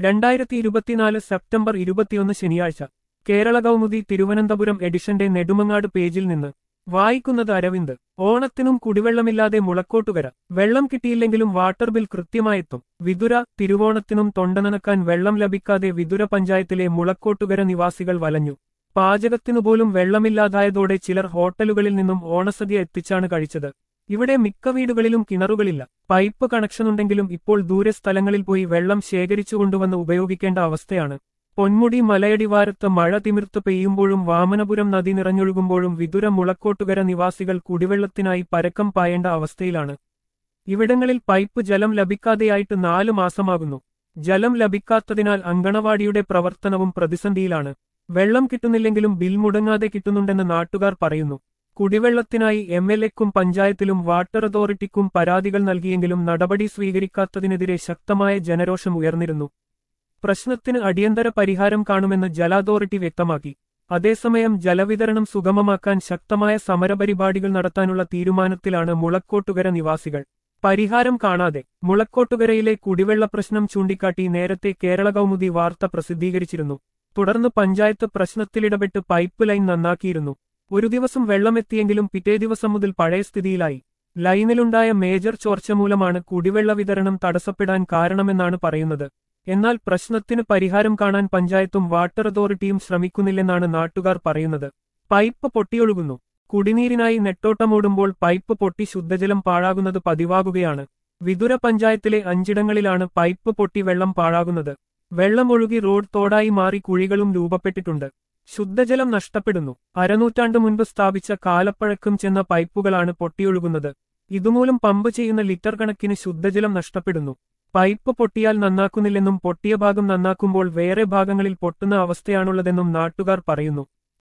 രണ്ടായിരത്തി ഇരുപത്തിനാല് സെപ്റ്റംബർ ഇരുപത്തിയൊന്ന് ശനിയാഴ്ച കേരള കൗമുദി തിരുവനന്തപുരം എഡിഷന്റെ നെടുമങ്ങാട് പേജിൽ നിന്ന് വായിക്കുന്നത് അരവിന്ദ് ഓണത്തിനും കുടിവെള്ളമില്ലാതെ മുളക്കോട്ടുകര വെള്ളം കിട്ടിയില്ലെങ്കിലും വാട്ടർ ബിൽ കൃത്യമായെത്തും വിതുര തിരുവോണത്തിനും തൊണ്ടനനക്കാൻ വെള്ളം ലഭിക്കാതെ വിതുര പഞ്ചായത്തിലെ മുളക്കോട്ടുകര നിവാസികൾ വലഞ്ഞു പാചകത്തിനുപോലും വെള്ളമില്ലാതായതോടെ ചിലർ ഹോട്ടലുകളിൽ നിന്നും ഓണസദ്യ എത്തിച്ചാണ് കഴിച്ചത് ഇവിടെ മിക്ക വീടുകളിലും കിണറുകളില്ല പൈപ്പ് കണക്ഷനുണ്ടെങ്കിലും ഇപ്പോൾ ദൂരെ സ്ഥലങ്ങളിൽ പോയി വെള്ളം ശേഖരിച്ചു കൊണ്ടുവന്ന് ഉപയോഗിക്കേണ്ട അവസ്ഥയാണ് പൊന്മുടി മലയടിവാരത്ത് മഴ തിമിർത്ത് പെയ്യുമ്പോഴും വാമനപുരം നദി നിറഞ്ഞൊഴുകുമ്പോഴും വിതുര മുളക്കോട്ടുകര നിവാസികൾ കുടിവെള്ളത്തിനായി പരക്കം പായേണ്ട അവസ്ഥയിലാണ് ഇവിടങ്ങളിൽ പൈപ്പ് ജലം ലഭിക്കാതെയായിട്ട് നാലു മാസമാകുന്നു ജലം ലഭിക്കാത്തതിനാൽ അങ്കണവാടിയുടെ പ്രവർത്തനവും പ്രതിസന്ധിയിലാണ് വെള്ളം കിട്ടുന്നില്ലെങ്കിലും ബിൽ മുടങ്ങാതെ കിട്ടുന്നുണ്ടെന്ന് നാട്ടുകാർ പറയുന്നു കുടിവെള്ളത്തിനായി എം എൽ എക്കും പഞ്ചായത്തിലും വാട്ടർ അതോറിറ്റിക്കും പരാതികൾ നൽകിയെങ്കിലും നടപടി സ്വീകരിക്കാത്തതിനെതിരെ ശക്തമായ ജനരോഷം ഉയർന്നിരുന്നു പ്രശ്നത്തിന് അടിയന്തര പരിഹാരം കാണുമെന്ന് ജല അതോറിറ്റി വ്യക്തമാക്കി അതേസമയം ജലവിതരണം സുഗമമാക്കാൻ ശക്തമായ സമരപരിപാടികൾ നടത്താനുള്ള തീരുമാനത്തിലാണ് മുളക്കോട്ടുകര നിവാസികൾ പരിഹാരം കാണാതെ മുളക്കോട്ടുകരയിലെ കുടിവെള്ള പ്രശ്നം ചൂണ്ടിക്കാട്ടി നേരത്തെ കേരള കൗമുദി വാർത്ത പ്രസിദ്ധീകരിച്ചിരുന്നു തുടർന്ന് പഞ്ചായത്ത് പ്രശ്നത്തിലിടപെട്ട് പൈപ്പ് ലൈൻ നന്നാക്കിയിരുന്നു ഒരു ദിവസം വെള്ളമെത്തിയെങ്കിലും പിറ്റേ ദിവസം മുതൽ പഴയ സ്ഥിതിയിലായി ലൈനിലുണ്ടായ മേജർ ചോർച്ച മൂലമാണ് കുടിവെള്ള വിതരണം തടസ്സപ്പെടാൻ കാരണമെന്നാണ് പറയുന്നത് എന്നാൽ പ്രശ്നത്തിന് പരിഹാരം കാണാൻ പഞ്ചായത്തും വാട്ടർ അതോറിറ്റിയും ശ്രമിക്കുന്നില്ലെന്നാണ് നാട്ടുകാർ പറയുന്നത് പൈപ്പ് പൊട്ടിയൊഴുകുന്നു കുടിനീരിനായി നെട്ടോട്ടമോടുമ്പോൾ പൈപ്പ് പൊട്ടി ശുദ്ധജലം പാഴാകുന്നത് പതിവാകുകയാണ് വിതുര പഞ്ചായത്തിലെ അഞ്ചിടങ്ങളിലാണ് പൈപ്പ് പൊട്ടി വെള്ളം പാഴാകുന്നത് വെള്ളം ഒഴുകി റോഡ് തോടായി മാറി കുഴികളും രൂപപ്പെട്ടിട്ടുണ്ട് ശുദ്ധജലം നഷ്ടപ്പെടുന്നു അരനൂറ്റാണ്ട് മുൻപ് സ്ഥാപിച്ച കാലപ്പഴക്കം ചെന്ന പൈപ്പുകളാണ് പൊട്ടിയൊഴുകുന്നത് ഇതുമൂലം പമ്പ് ചെയ്യുന്ന ലിറ്റർ കണക്കിന് ശുദ്ധജലം നഷ്ടപ്പെടുന്നു പൈപ്പ് പൊട്ടിയാൽ നന്നാക്കുന്നില്ലെന്നും പൊട്ടിയ ഭാഗം നന്നാക്കുമ്പോൾ വേറെ ഭാഗങ്ങളിൽ പൊട്ടുന്ന അവസ്ഥയാണുള്ളതെന്നും നാട്ടുകാർ പറയുന്നു